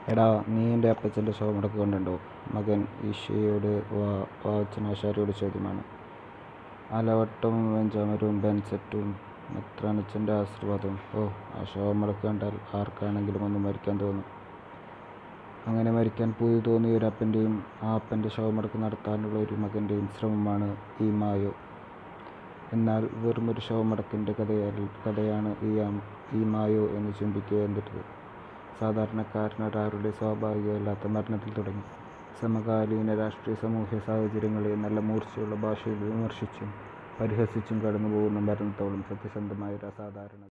എടാ നീ എൻ്റെ അപ്പച്ചൻ്റെ ശവമടക്ക് കണ്ടിട്ടുണ്ടോ മകൻ ഈശോയോട് വാവച്ചനാശാരിയുടെ ചോദ്യമാണ് ആലവട്ടവും വെഞ്ചാമരവും ബെൻസെറ്റും മെത്രാനച്ചൻ്റെ ആശീർവാദവും ഓ ആ ശവമടക്ക് കണ്ടാൽ ആർക്കാണെങ്കിലും ഒന്ന് മരിക്കാൻ തോന്നും അങ്ങനെ മരിക്കാൻ പൂതി തോന്നിയ ഒരു അപ്പൻ്റെയും ആ അപ്പൻ്റെ ശവമടക്ക് നടത്താനുള്ള ഒരു മകൻ്റെയും ശ്രമമാണ് ഈ മായോ എന്നാൽ വെറുമൊരു ശവമടക്കിൻ്റെ കഥയല്ല കഥയാണ് ഈ ഈ മായോ എന്ന് ചിന്തിക്കേണ്ടത് സാധാരണക്കാരനൊരാളുടെ സ്വാഭാവികമല്ലാത്ത മരണത്തിൽ തുടങ്ങി സമകാലീന രാഷ്ട്രീയ സാമൂഹ്യ സാഹചര്യങ്ങളെ നല്ല മൂർച്ചയുള്ള ഭാഷയിൽ വിമർശിച്ചും പരിഹസിച്ചും കടന്നുപോകുന്ന മരണത്തോളം സത്യസന്ധമായ ഒരു അസാധാരണ